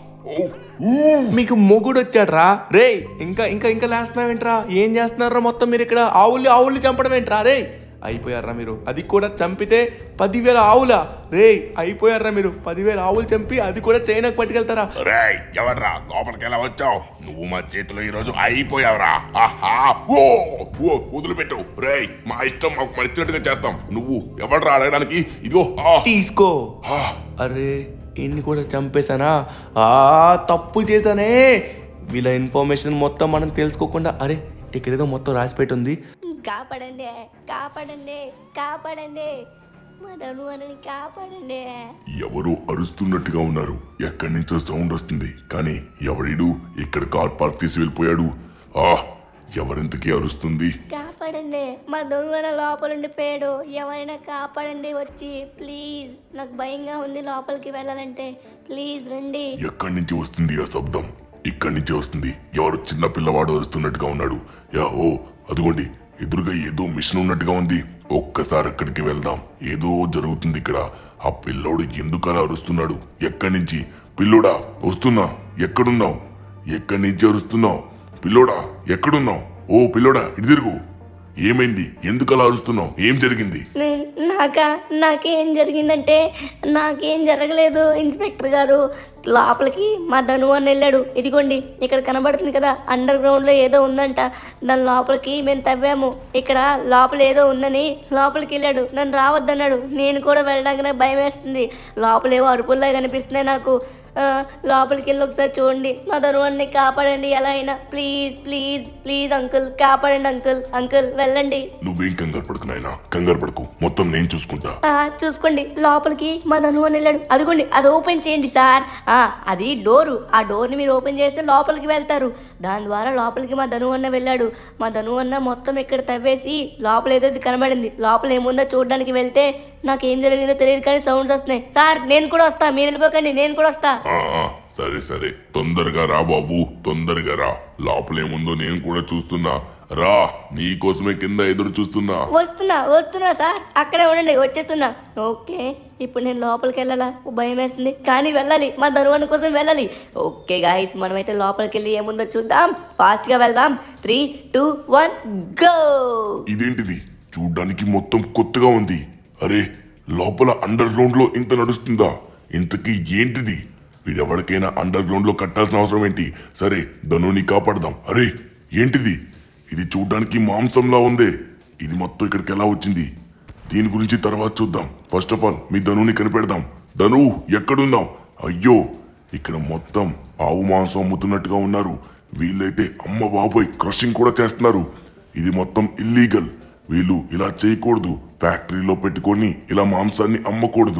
మీకు మొగుడు వచ్చాడ్రా రే ఇంకా ఇంకా ఇంకా లేస్తున్నావేంట్రా ఏం చేస్తున్నారా మొత్తం మీరు ఇక్కడ ఆవులు ఆవుల్ని చంపడం ఏంట్రా రే అయిపోయారా మీరు అది కూడా చంపితే పదివేల ఆవులా రే అయిపోయారా మీరు పదివేల ఆవులు చంపి అది కూడా చైనాకు పట్టుకెళ్తారా రేయ్ ఎవడ్రా లోపలికి ఎలా వచ్చావు నువ్వు మా చేతిలో ఈ రోజు అయిపోయావురా ఆహా ఓ ఓ వదిలిపెట్టు రేయ్ మా ఇష్టం మాకు మరిచినట్టుగా చేస్తాం నువ్వు ఎవడ్రా అడగడానికి ఇదిగో ఆ తీసుకో ఆ. అరే ఇన్ని కూడా చంపేశానా ఆ తప్పు చేశానే వీళ్ళ ఇన్ఫర్మేషన్ మొత్తం మనం తెలుసుకోకుండా అరే ఇక్కడేదో మొత్తం రాసిపెట్టి ఉంది కాపాడండి కాపాడండి కాపాడండి మా ధనువనని కాపాడండి ఎవరో అరుస్తున్నట్టుగా ఉన్నారు ఎక్కడి నుంచో సౌండ్ వస్తుంది కానీ ఎవడిడు ఇక్కడ కార్ పార్క్ తీసి వెళ్ళిపోయాడు ఆ ఎవరింతకీ అరుస్తుంది కాపాడండి మా ధనువన లోపల ఉండిపోయాడు ఎవరైనా కాపాడండి వచ్చి ప్లీజ్ నాకు భయంగా ఉంది లోపలికి వెళ్ళాలంటే ప్లీజ్ రండి ఎక్కడి నుంచి వస్తుంది ఆ శబ్దం ఇక్కడి నుంచి వస్తుంది ఎవరు చిన్న పిల్లవాడు అరుస్తున్నట్టుగా ఉన్నాడు యా ఓ అదిగోండి ఎదురుగా ఏదో మిషన్ ఉన్నట్టుగా ఉంది ఒక్కసారి అక్కడికి వెళ్దాం ఏదో జరుగుతుంది ఇక్కడ ఆ పిల్లోడు ఎందుకు అలా అరుస్తున్నాడు ఎక్కడి నుంచి పిల్లోడా వస్తున్నా ఎక్కడున్నావు ఎక్కడి నుంచి అరుస్తున్నావు పిల్లోడా ఎక్కడున్నావు ఓ పిల్లోడా ఇటు తిరుగు ఏమైంది ఎందుకు అలా అరుస్తున్నావు ఏం జరిగింది నే- నాకా నాకేం జరిగిందంటే నాకేం జరగలేదు ఇన్స్పెక్టర్ గారు లోపలికి మా ధను అని వెళ్ళాడు ఇదిగోండి ఇక్కడ కనబడుతుంది కదా అండర్ గ్రౌండ్లో ఏదో ఉందంట దాని లోపలికి మేము తవ్వాము ఇక్కడ లోపల ఏదో ఉందని లోపలికి వెళ్ళాడు నన్ను రావద్దన్నాడు నేను కూడా వెళ్ళడానికి నాకు భయం వేస్తుంది లోపల ఏవో అరుపుల్లా కనిపిస్తున్నాయి నాకు ఆ, లోపలికి వెళ్ళి ఒకసారి చూడండి మా ధనువాన్ని కాపాడండి ఎలా అయినా ప్లీజ్ ప్లీజ్ ప్లీజ్ అంకుల్ కాపాడండి అంకుల్ అంకుల్ వెళ్ళండి నువ్వేం కంగారు పడుకు నాయనా కంగారు పడుకు మొత్తం నేను చూసుకుంటా ఆ, చూసుకోండి లోపలికి మా ధను అని వెళ్ళాడు అదిగోండి అది ఓపెన్ చేయండి సార్ ఆ, అది డోరు ఆ డోర్ని మీరు ఓపెన్ చేస్తే లోపలికి వెళ్తారు దాని ద్వారా లోపలికి మా ధను అన్న వెళ్ళాడు మా ధను అన్న మొత్తం ఇక్కడ తవ్వేసి లోపల ఏదో కనబడింది లోపల ఏముందో చూడడానికి వెళ్తే నాకేం జరిగిందో తెలియదు కానీ సౌండ్స్ వస్తున్నాయి సార్ నేను కూడా వస్తా మీరు వెళ్ళిపోకండి నేను కూడా వస్తా ఆ, ఆ, సరే సరే తొందరగా రా బాబు తొందరగా రా లోపలేముందో నేను కూడా చూస్తున్నా రా నీ కోసమే కింద ఎదురు చూస్తున్నా వస్తున్నా వస్తున్నా సార్ అక్కడే ఉండండి వచ్చేస్తున్నా ఓకే ఇప్పుడు నేను లోపలికి వెళ్ళాలా ఓ భయం వేస్తుంది కానీ వెళ్ళాలి మా ధనువన్ కోసం వెళ్ళాలి ఓకే గాయస్ మనమైతే లోపలికి వెళ్ళి ఏముందో చూద్దాం ఫాస్ట్గా వెళ్దాం త్రీ టూ వన్ గో ఇదేంటిది చూడ్డానికి మొత్తం కొత్తగా ఉంది అరే లోపల అండర్ గ్రౌండ్ లో ఇంత నడుస్తుందా ఇంతకీ ఏంటిది వీడెవరికైనా అండర్ గ్రౌండ్ లో కట్టాల్సిన అవసరం ఏంటి సరే ధనుని కాపాడదాం అరే ఏంటిది ఇది చూడ్డానికి మాంసంలా ఉందే ఇది మొత్తం ఇక్కడికి ఎలా వచ్చింది దీని గురించి తర్వాత చూద్దాం ఫస్ట్ ఆఫ్ ఆల్ మీ ధనుని కనిపెడదాం ధను ఎక్కడున్నావు అయ్యో ఇక్కడ మొత్తం ఆవు మాంసం అమ్ముతున్నట్టుగా ఉన్నారు వీళ్ళైతే అమ్మ బాబోయ్ క్రషింగ్ కూడా చేస్తున్నారు ఇది మొత్తం ఇల్లీగల్ వీళ్ళు ఇలా చేయకూడదు ఫ్యాక్టరీలో పెట్టుకొని ఇలా మాంసాన్ని అమ్మకూడదు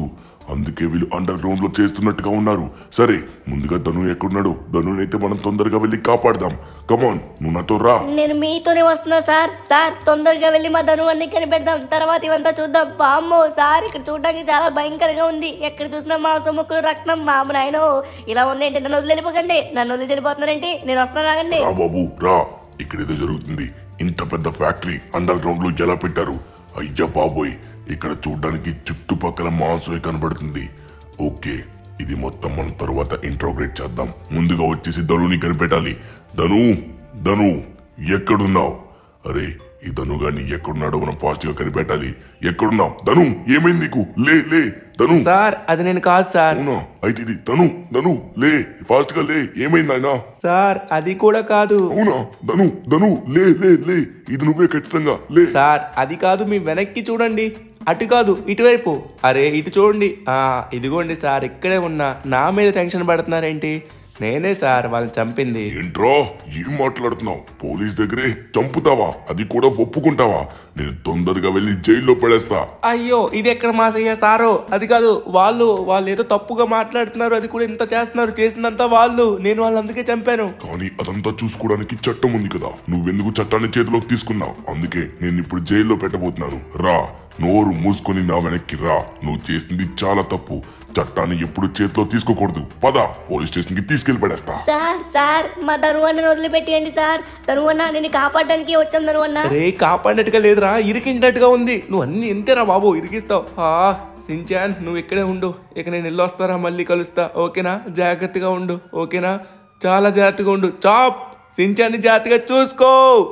అందుకే వీళ్ళు అండర్ గ్రౌండ్ లో చేస్తున్నట్టుగా ఉన్నారు సరే ముందుగా ధను ఎక్కడున్నాడు ధనునైతే మనం తొందరగా వెళ్ళి కాపాడదాం కమాన్ నువ్వు నాతో రా నేను మీతోనే వస్తున్నా సార్ సార్ తొందరగా వెళ్ళి మా ధను అన్ని కనిపెడదాం తర్వాత ఇవంతా చూద్దాం బామ్మో సార్ ఇక్కడ చూడడానికి చాలా భయంకరంగా ఉంది ఎక్కడ చూసినా మాంసం ముక్కలు రక్తం మామ నాయనో ఇలా ఉందేంటి నన్ను వదిలి వెళ్ళిపోకండి నన్ను వదిలి వెళ్ళిపోతున్నారేంటి నేను వస్తాను రాగండి రా బాబు రా ఇక్కడ ఏదో జరుగుతుంది ఇంత పెద్ద ఫ్యాక్టరీ అండర్ గ్రౌండ్ లో ఎలా పెట్టారు అయ్యా బాబోయ్ ఇక్కడ చూడడానికి చుట్టుపక్కల మాంసమే కనబడుతుంది ఓకే ఇది మొత్తం మనం తర్వాత ఇంట్రోగ్రేట్ చేద్దాం ముందుగా వచ్చేసి ధనుని కనిపెట్టాలి ధను ధను ఎక్కడున్నావు అరే ఈ ధను గాని ఎక్కడున్నాడో మనం ఫాస్ట్ గా కనిపెట్టాలి ఎక్కడున్నావు ధను ఏమైంది నీకు లే లే ధను సార్ అది నేను కాదు సార్ అవునా అయితే ఇది ధను ధను లే ఫాస్ట్ గా లే ఏమైంది ఆయన సార్ అది కూడా కాదు అవునా ధను ధను లే లే లే ఇది నువ్వే ఖచ్చితంగా లే సార్ అది కాదు మీ వెనక్కి చూడండి అటు కాదు ఇటువైపు అరే ఇటు చూడండి ఆ ఇదిగోండి సార్ ఇక్కడే ఉన్నా నా మీద టెన్షన్ పడుతున్నారేంటి నేనే సార్ వాళ్ళని చంపింది ఏంట్రా ఏం మాట్లాడుతున్నావు పోలీస్ దగ్గరే చంపుతావా అది కూడా ఒప్పుకుంటావా నేను తొందరగా వెళ్ళి జైల్లో పడేస్తా అయ్యో ఇది ఎక్కడ మాసయ్య సారో అది కాదు వాళ్ళు వాళ్ళు ఏదో తప్పుగా మాట్లాడుతున్నారు అది కూడా ఇంత చేస్తున్నారు చేసిందంతా వాళ్ళు నేను వాళ్ళని అందుకే చంపాను కానీ అదంతా చూసుకోవడానికి చట్టం ఉంది కదా నువ్వెందుకు చట్టాన్ని చేతిలోకి తీసుకున్నావు అందుకే నేను ఇప్పుడు జైల్లో పెట్టబోతున్నాను రా నోరు మూసుకొని నా వెనక్కి రా నువ్వు చేసింది చాలా తప్పు చట్టాన్ని ఎప్పుడు చేతిలో తీసుకోకూడదు పద పోలీస్ స్టేషన్ కి తీసుకెళ్లి పడేస్తా సార్ సార్ మా ధనువన్నని వదిలిపెట్టేయండి సార్ ధనువన్న నేను కాపాడడానికి వచ్చాం ధనువన్న రే కాపాడినట్టుగా లేదురా ఇరికించినట్టుగా ఉంది నువ్వు అన్ని ఇంతేరా బాబు ఇరికిస్తావు ఆ సించాన్ నువ్వు ఇక్కడే ఉండు ఇక నేను వెళ్ళొస్తారా మళ్ళీ కలుస్తా ఓకేనా జాగ్రత్తగా ఉండు ఓకేనా చాలా జాగ్రత్తగా ఉండు చాప్ సించాన్ని జాగ్రత్తగా చూసుకో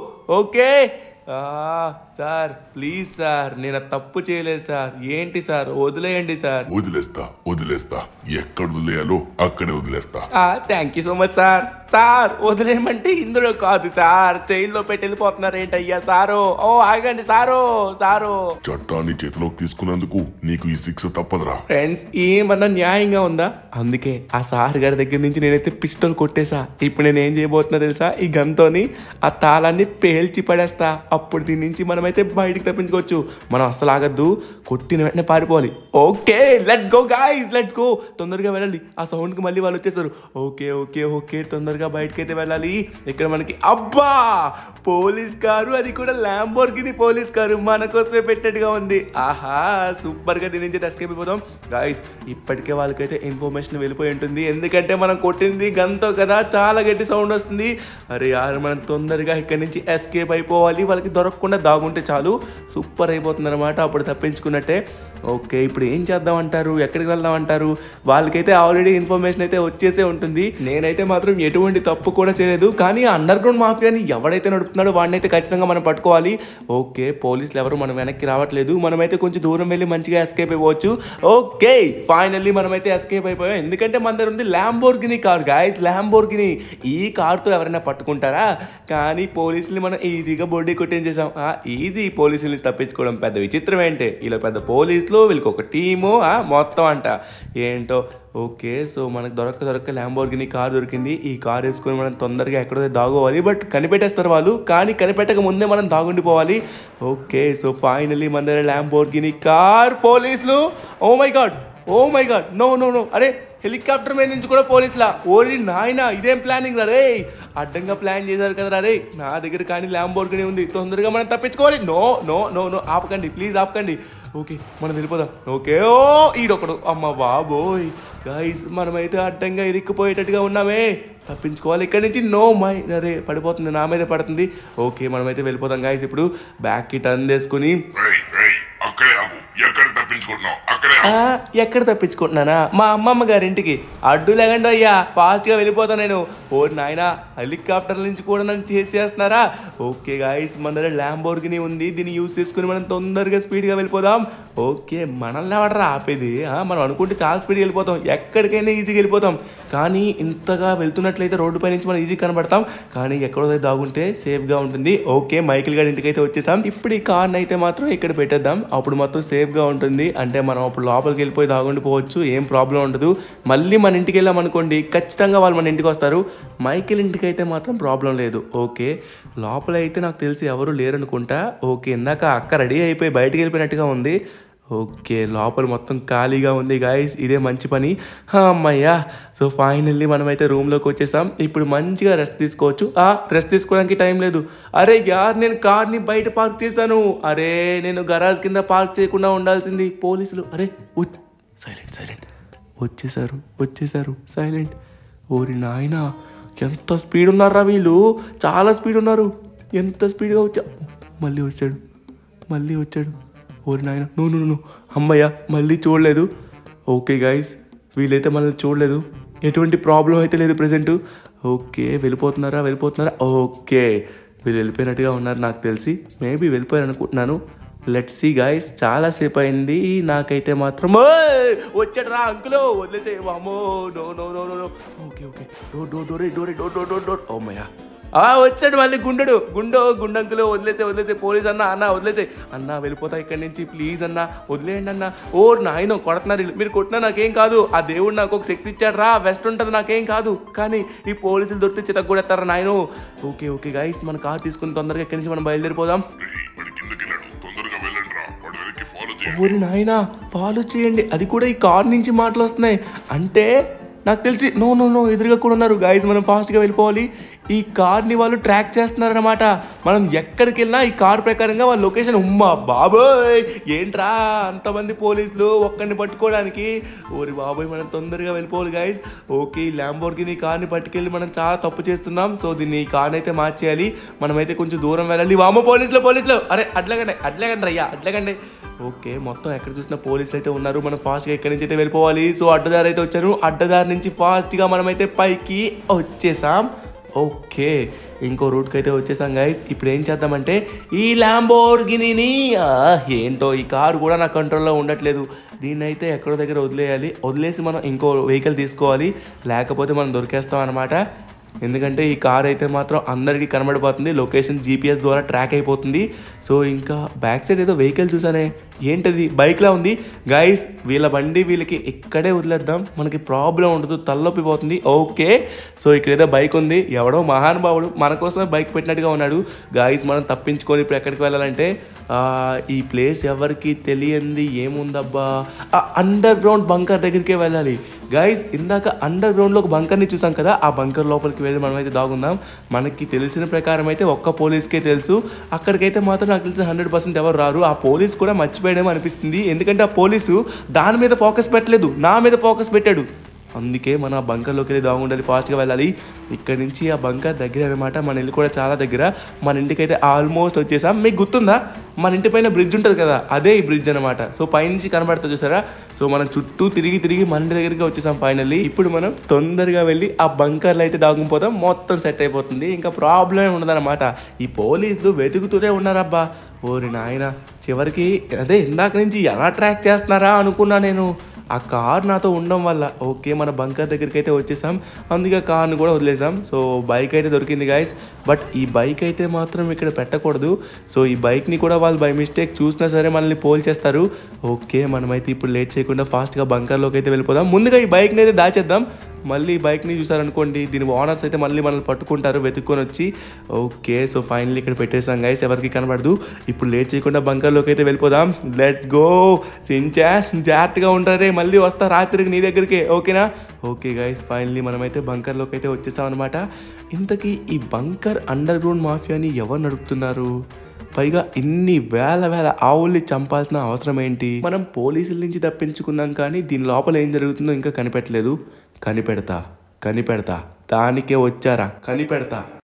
ఓకే ఆ, సార్ ప్లీజ్ సార్ నేను ఆ తప్పు చేయలేదు సార్ ఏంటి సార్ వదిలేయండి సార్ వదిలేస్తా వదిలేస్తా ఎక్కడ వదిలేయాలో అక్కడే వదిలేస్తా thank you so much sir sir వదిలేయమంటే ఇందులో కాదు సార్ జైల్లో పెట్టి వెళ్ళిపోతున్నారు ఏంటయ్యా సారు ఓ ఆగండి సారు సారు చట్టాన్ని చేతిలోకి తీసుకున్నందుకు నీకు ఈ శిక్ష తప్పదురా ఫ్రెండ్స్ ఏమన్నా న్యాయంగా ఉందా అందుకే ఆ సార్ గారి దగ్గర నుంచి నేనైతే పిస్టల్ కొట్టేసా ఇప్పుడు నేను ఏం చేయబోతున్నా తెలుసా ఈ గన్తోని ఆ తాళాన్ని పేల్చి పడేస్తా అప్పుడు దీని నుంచి మనమైతే బయటికి తప్పించుకోవచ్చు మనం అస్సలు ఆగద్దు కొట్టిన వెంటనే పారిపోవాలి okay let's go guys let's go తొందరగా వెళ్ళాలి ఆ సౌండ్కి మళ్ళీ వాళ్ళు వచ్చేసారు ఓకే ఓకే ఓకే తొందరగా బయటకి అయితే వెళ్ళాలి ఇక్కడ మనకి అబ్బా పోలీస్ కారు అది కూడా ల్యాంబోర్గిని పోలీస్ కారు మన కోసమే పెట్టినట్టుగా ఉంది ఆహా సూపర్ గా దీని నుంచి ఎస్కేప్ అయిపోదాం గాయస్ ఇప్పటికే వాళ్ళకైతే ఇన్ఫర్మేషన్ వెళ్ళిపోయి ఉంటుంది ఎందుకంటే మనం కొట్టింది గన్తో కదా చాలా గట్టి సౌండ్ వస్తుంది అరే యారు మనం తొందరగా ఇక్కడి నుంచి ఎస్కేప్ అయిపోవాలి వాళ్ళకి దొరకకుండా దాగుంటే చాలు సూపర్ అయిపోతుంది అనమాట అప్పుడు తప్పించుకున్నట్టే ఓకే ఇప్పుడు ఏం చేద్దాం అంటారు ఎక్కడికి వెళ్దాం అంటారు వాళ్ళకైతే ఆల్రెడీ ఇన్ఫర్మేషన్ అయితే వచ్చేసే ఉంటుంది నేనైతే మాత్రం ఎటువంటి తప్పు కూడా చేయలేదు కానీ అండర్ గ్రౌండ్ మాఫియాని ఎవడైతే నడుపుతున్నాడో వాడిని అయితే ఖచ్చితంగా మనం పట్టుకోవాలి ఓకే పోలీసులు ఎవరు మనం వెనక్కి రావట్లేదు మనమైతే కొంచెం దూరం వెళ్ళి మంచిగా ఎస్కేప్ అయిపోవచ్చు ఓకే ఫైనల్లీ మనమైతే ఎస్కేప్ అయిపోయాం ఎందుకంటే మన దగ్గర ఉంది ల్యాంబోర్గిని కార్ గాయస్ ల్యాంబోర్గిని ఈ కార్తో ఎవరైనా పట్టుకుంటారా కానీ పోలీసులు మనం ఈజీగా బొడ్డీ కొట్టేసేసాం ఈజీ పోలీసుల్ని తప్పించుకోవడం పెద్ద విచిత్రం ఏంటి ఇలా పెద్ద పోలీసులు వీళ్ళకి ఒక టీము ఆ, మొత్తం అంట ఏంటో ఓకే సో మనకు దొరక్క దొరక్క ల్యాంబోర్గిని కార్ దొరికింది ఈ కార్ వేసుకొని మనం తొందరగా ఎక్కడో దాగోవాలి బట్ కనిపెట్టేస్తారు వాళ్ళు కానీ కనిపెట్టక ముందే మనం దాగుండిపోవాలి ఓకే సో ఫైనలీ మన దగ్గర ల్యాంబోర్గిని కార్ పోలీసులు oh my god oh my god no no no అరే హెలికాప్టర్ మీద నుంచి కూడా పోలీసులా ఓరి నాయన ఇదేం ప్లానింగ్ రా రే అడ్డంగా ప్లాన్ చేశారు కదా రే నా దగ్గర కానీ ల్యాంబోర్గిని ఉంది తొందరగా మనం తప్పించుకోవాలి నో నో నో నో ఆపకండి ప్లీజ్ ఆపకండి ఓకే మనం వెళ్ళిపోదాం ఓకే ఓ ఈడొకడు అమ్మ బాబోయ్ గైస్ మనమైతే అడ్డంగా ఇరుక్కుపోయేటట్టుగా ఉన్నామే తప్పించుకోవాలి ఇక్కడి నుంచి నో మై అరే పడిపోతుంది నా మీదే పడుతుంది ఓకే మనమైతే వెళ్ళిపోతాం గాయస్ ఇప్పుడు బ్యాక్కి టర్న్ చేసుకుని ఏయ్, ఏయ్, అక్కడే ఆగు ఎక్కడ తప్పించుకుంటున్నావు అక్కడే ఆగు. ఆ, ఎక్కడ తప్పించుకుంటున్నానా మా అమ్మమ్మ గారింటికి అడ్డు లేకండి అయ్యా ఫాస్ట్గా వెళ్ళిపోతా నేను ఓ నాయన హెలికాప్టర్ నుంచి కూడా నన్ను చేసేస్తున్నారా ఓకే గాయస్ మన దగ్గర ల్యాంబోర్గిని ఉంది దీన్ని యూజ్ చేసుకుని మనం తొందరగా స్పీడ్గా వెళ్ళిపోదాం ఓకే మనల్ని ఎవడరా ఆపేది ఆ, మనం అనుకుంటే చాలా స్పీడ్గా వెళ్ళిపోతాం ఎక్కడికైనా ఈజీగా వెళ్ళిపోతాం కానీ ఇంతగా వెళ్తున్నట్లయితే రోడ్డుపై నుంచి మనం ఈజీ కనబడతాం కానీ ఎక్కడో దగ్గర దాగుంటే సేఫ్గా ఉంటుంది ఓకే మైకిల్ గారి ఇంటికి అయితే వచ్చేసాం ఇప్పుడు ఈ కార్ని అయితే మాత్రం ఇక్కడ పెట్టేద్దాం అప్పుడు మొత్తం సేఫ్గా ఉంటుంది అంటే మనం అప్పుడు లోపలికి వెళ్ళిపోయి దాగుండిపోవచ్చు ఏం ప్రాబ్లం ఉండదు మళ్ళీ మన ఇంటికి వెళ్ళాం అనుకోండి ఖచ్చితంగా వాళ్ళు మన ఇంటికి వస్తారు మైకిల్ ఇంటికి అయితే మాత్రం ప్రాబ్లం లేదు ఓకే లోపల అయితే నాకు తెలిసి ఎవరు లేరనుకుంటా ఓకే ఇందాక అక్క రెడీ అయిపోయి బయటికి వెళ్ళిపోయినట్టుగా ఉంది ఓకే లోపల మొత్తం ఖాళీగా ఉంది గాయస్ ఇదే మంచి పని హా, అమ్మయ్యా సో ఫైనల్లీ మనమైతే రూమ్లోకి వచ్చేసాం ఇప్పుడు మంచిగా రెస్ట్ తీసుకోవచ్చు ఆ రెస్ట్ తీసుకోవడానికి టైం లేదు అరే యార్ నేను కార్ని బయట పార్క్ చేశాను అరే నేను గరాజ్ కింద పార్క్ చేయకుండా ఉండాల్సింది పోలీసులు అరే సైలెంట్ సైలెంట్ వచ్చేసారు వచ్చేసారు సైలెంట్ ఓరి నాయనా ఎంత స్పీడ్ ఉన్నారా వీళ్ళు చాలా స్పీడ్ ఉన్నారు ఎంత స్పీడ్గా వచ్చా మళ్ళీ వచ్చాడు మళ్ళీ వచ్చాడు ఓరి నాయన నో నో నో అమ్మయ్య మళ్ళీ చూడలేదు ఓకే గైస్ వీళ్ళైతే మనల్ని చూడలేదు ఎటువంటి ప్రాబ్లం అయితే లేదు ప్రజెంట్ ఓకే వెళ్ళిపోతున్నారా వెళ్ళిపోతున్నారా ఓకే వీళ్ళు వెళ్ళిపోయినట్టుగా ఉన్నారు నాకు తెలిసి మేబీ వెళ్ళిపోయారు అనుకుంటున్నాను లెట్ సి గాయస్ చాలా సేపు అయింది నాకైతే మాత్రం ఓయ్! వచ్చాడు రా అంకులో వదిలేసే వామో no no no no no okay okay door door డోరే డోరే డోర్ డోర్ డోర్ డోర్ ఓమయ్యా ఆ వచ్చాడు మళ్ళీ గుండెడు గుండో గుండంకులో వదిలేసే వదిలేసే పోలీస్ అన్న అన్న వదిలేసే అన్న వెళ్ళిపోతా ఇక్కడి నుంచి ప్లీజ్ అన్న వదిలేయండి అన్న ఓ నాయన కొడుతున్నారు వీళ్ళు. మీరు కొట్టినా నాకేం కాదు ఆ దేవుడు నాకు ఒక శక్తి ఇచ్చాడు రా వెస్ట్ ఉంటుంది నాకేం కాదు కానీ ఈ పోలీసులు దొరికితే చితక్ కూడా ఎత్తారా నాయన ఓకే ఓకే గైస్ మన కార్ తీసుకుని తొందరగా ఇక్కడి నుంచి మనం బయలుదేరిపోదాం రేయ్, వాడు కిందకి వెళ్ళాడు తొందరగా వెళ్ళండి రా వాడు వెనక్కి ఫాలో చేయండి ఓరి నాయనా ఫాలో చేయండి అది కూడా ఈ కార్ నుంచి మాటలు వస్తున్నాయి అంటే నాకు తెలిసి నో నో నో ఎదురుగా కూడా ఉన్నారు గాయస్ మనం ఫాస్ట్గా వెళ్ళిపోవాలి ఈ కార్ని వాళ్ళు ట్రాక్ చేస్తున్నారన్నమాట మనం ఎక్కడికి వెళ్ళినా ఈ కార్ ప్రకారంగా వాళ్ళ లొకేషన్ ఉమ్మా బాబోయ్ ఏంట్రా అంతమంది పోలీసులు ఒక్కడిని పట్టుకోవడానికి ఓరి బాబోయ్ మనం తొందరగా వెళ్ళిపోవాలి గాయస్ ఓకే ఈ ల్యాంబోర్గిని కార్ని పట్టుకెళ్ళి మనం చాలా తప్పు చేస్తున్నాం సో దీన్ని ఈ కార్ని అయితే మార్చేయాలి మనమైతే కొంచెం దూరం వెళ్ళాలి వామో పోలీసులు పోలీసులు అరే అట్లగండి అట్లగండి అయ్యా అట్లగండి ఓకే మొత్తం ఎక్కడ చూసినా పోలీసులు అయితే ఉన్నారు మనం ఫాస్ట్గా ఎక్కడి నుంచి అయితే వెళ్ళిపోవాలి సో అడ్డదారి అయితే వచ్చారు అడ్డదారి నుంచి ఫాస్ట్గా మనమైతే పైకి వచ్చేసాం ఓకే ఇంకో రూట్కి అయితే వచ్చేసాం గైస్ ఇప్పుడు ఏం చేద్దామంటే ఈ ల్యాంబోర్గిని ఏంటో ఈ కారు కూడా నా కంట్రోల్లో ఉండట్లేదు దీన్ని అయితే ఎక్కడో దగ్గర వదిలేయాలి వదిలేసి మనం ఇంకో వెహికల్ తీసుకోవాలి లేకపోతే మనం దొరికేస్తాం అనమాట ఎందుకంటే ఈ కార్ అయితే మాత్రం అందరికీ కనబడిపోతుంది లొకేషన్ జీపీఎస్ ద్వారా ట్రాక్ అయిపోతుంది సో ఇంకా బ్యాక్ సైడ్ ఏదో వెహికల్ చూసానే ఏంటది బైక్లా ఉంది గైస్ వీళ్ళ బండి వీళ్ళకి ఇక్కడే వదిలేద్దాం మనకి ప్రాబ్లం ఉండదు తలనొప్పిపోతుంది ఓకే సో ఇక్కడ ఏదో బైక్ ఉంది ఎవడో మహానుభావుడు మన కోసమే బైక్ పెట్టినట్టుగా ఉన్నాడు గాయస్ మనం తప్పించుకొని ఇప్పుడు ఎక్కడికి వెళ్ళాలంటే ఆ, ఈ ప్లేస్ ఎవరికి తెలియంది ఏముందబ్బా అండర్ గ్రౌండ్ బంకర్ దగ్గరికే వెళ్ళాలి గైస్ ఇందాక అండర్ గ్రౌండ్లో ఒక బంకర్ని చూసాం కదా ఆ బంకర్ లోపలికి వెళ్ళి మనం అయితే దాగుందాం మనకి తెలిసిన ప్రకారం అయితే ఒక్క పోలీస్కే తెలుసు అక్కడికైతే మాత్రం నాకు తెలిసి హండ్రెడ్ పర్సెంట్ ఎవరు రారు ఆ పోలీస్ కూడా మర్చిపోయడం అనిపిస్తుంది ఎందుకంటే ఆ పోలీసు దాని మీద ఫోకస్ పెట్టలేదు నా మీద ఫోకస్ పెట్టాడు అందుకే మన ఆ బంకర్లోకి వెళ్ళి దాగుండాలి ఫాస్ట్గా వెళ్ళాలి ఇక్కడ నుంచి ఆ బంకర్ దగ్గర అనమాట మన ఇల్లు కూడా చాలా దగ్గర మన ఇంటికి అయితే ఆల్మోస్ట్ వచ్చేసాం మీకు గుర్తుందా మన ఇంటి పైన బ్రిడ్జ్ ఉంటుంది కదా అదే ఈ బ్రిడ్జ్ అనమాట సో పైనుంచి కనబడుతుంది చూసారా సో మనం చుట్టూ తిరిగి తిరిగి మన ఇంటి దగ్గరికి వచ్చేసాం ఫైనల్లీ ఇప్పుడు మనం తొందరగా వెళ్ళి ఆ బంకర్లో అయితే దాగుకుపోతాం మొత్తం సెట్ అయిపోతుంది ఇంకా ప్రాబ్లం ఉండదన్నమాట ఈ పోలీసులు వెతుకుతూనే ఉన్నారబ్బా ఓరి నాయన చివరికి అదే ఇందాక నుంచి ఎలా ట్రాక్ చేస్తున్నారా అనుకున్నా నేను ఆ కార్ నాతో ఉండడం వల్ల ఓకే మన బంకర్ దగ్గరికి అయితే వచ్చేసాం అందుకే ఆ కార్ని కూడా వదిలేసాం సో బైక్ అయితే దొరికింది గాయస్ బట్ ఈ బైక్ అయితే మాత్రం ఇక్కడ పెట్టకూడదు సో ఈ బైక్ని కూడా వాళ్ళు బై మిస్టేక్ చూసినా సరే మనల్ని పోల్ చేస్తారు ఓకే మనమైతే ఇప్పుడు లేట్ చేయకుండా ఫాస్ట్గా బంకర్లోకి అయితే వెళ్ళిపోదాం ముందుగా ఈ బైక్ని అయితే దాచేద్దాం మళ్ళీ ఈ బైక్ని చూసారనుకోండి దీని ఓనర్స్ అయితే మళ్ళీ మనల్ని పట్టుకుంటారు వెతుక్కొని వచ్చి ఓకే సో ఫైనల్లీ ఇక్కడ పెట్టేసాం గైస్ ఎవరికి కనబడదు ఇప్పుడు లేట్ చేయకుండా బంకర్లోకి అయితే వెళ్ళిపోదాం లెట్స్ గో సించా జాగ్రత్తగా ఉంటారే మళ్ళీ వస్తా రాత్రికి నీ దగ్గరికి ఓకేనా ఓకే గైస్ ఫైనల్లీ మనమైతే బంకర్లోకి అయితే వచ్చేసాం అనమాట ఇంతకీ ఈ బంకర్ అండర్ గ్రౌండ్ మాఫియాని ఎవరు నడుపుతున్నారు పైగా ఇన్ని వేల వేల ఆవుల్ని చంపాల్సిన అవసరం ఏంటి మనం పోలీసుల నుంచి తప్పించుకున్నాం కానీ దీని లోపల ఏం జరుగుతుందో ఇంకా కనిపెట్టలేదు కనిపెడతా కనిపెడతా దానికే వచ్చారా కనిపెడతా